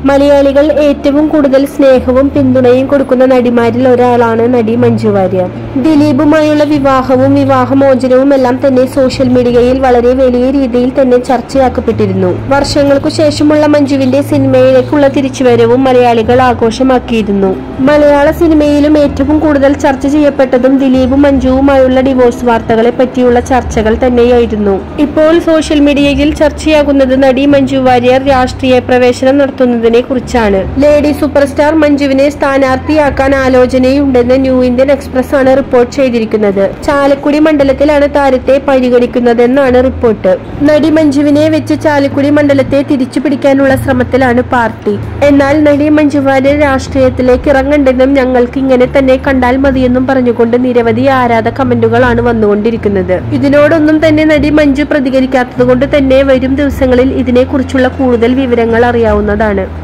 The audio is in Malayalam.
മലയാളികൾ ഏറ്റവും കൂടുതൽ സ്നേഹവും പിന്തുണയും കൊടുക്കുന്ന നടിമാരിൽ ഒരാളാണ് നടി മഞ്ജു വാര്യർ ദിലീപുമായുള്ള വിവാഹവും വിവാഹമോചനവും എല്ലാം തന്നെ സോഷ്യൽ മീഡിയയിൽ വളരെ വലിയ രീതിയിൽ തന്നെ ചർച്ചയാക്കപ്പെട്ടിരുന്നു വർഷങ്ങൾക്കു ശേഷമുള്ള മഞ്ജുവിന്റെ സിനിമയിലേക്കുള്ള തിരിച്ചുവരവും മലയാളികൾ ആഘോഷമാക്കിയിരുന്നു മലയാള സിനിമയിലും ഏറ്റവും കൂടുതൽ ചർച്ച ചെയ്യപ്പെട്ടതും ദിലീപും മഞ്ജുവുമായുള്ള ഡിവോഴ്സ് വാർത്തകളെ പറ്റിയുള്ള ചർച്ചകൾ തന്നെയായിരുന്നു ഇപ്പോൾ സോഷ്യൽ മീഡിയയിൽ ചർച്ചയാകുന്നത് നടി മഞ്ജു വാര്യർ രാഷ്ട്രീയ പ്രവേശനം നടത്തുന്നതിനെ കുറിച്ചാണ് ലേഡി സൂപ്പർ സ്റ്റാർ മഞ്ജുവിനെ സ്ഥാനാർത്ഥിയാക്കാൻ ആലോചനയുണ്ടെന്ന് ന്യൂ ഇന്ത്യൻ എക്സ്പ്രസ് ആണ് റിപ്പോർട്ട് ചെയ്തിരിക്കുന്നത് ചാലക്കുടി മണ്ഡലത്തിലാണ് താരത്തെ പരിഗണിക്കുന്നതെന്നാണ് റിപ്പോർട്ട് നടി മഞ്ജുവിനെ വെച്ച് ചാലക്കുടി മണ്ഡലത്തെ തിരിച്ചു പിടിക്കാനുള്ള ശ്രമത്തിലാണ് പാർട്ടി എന്നാൽ നടി മഞ്ജു വാര്യർ രാഷ്ട്രീയത്തിലേക്ക് ഇറങ്ങണ്ടെന്നും ഞങ്ങൾക്ക് ഇങ്ങനെ തന്നെ കണ്ടാൽ മതിയെന്നും പറഞ്ഞുകൊണ്ട് നിരവധി ആരാധ കമന്റുകളാണ് വന്നുകൊണ്ടിരിക്കുന്നത് ഇതിനോടൊന്നും തന്നെ നടി മഞ്ജു പ്രതികരിക്കാത്തത് കൊണ്ട് തന്നെ വരും ദിവസങ്ങളിൽ ഇതിനെക്കുറിച്ചുള്ള കൂടുതൽ വിവരങ്ങൾ അറിയാവുന്നതാണ്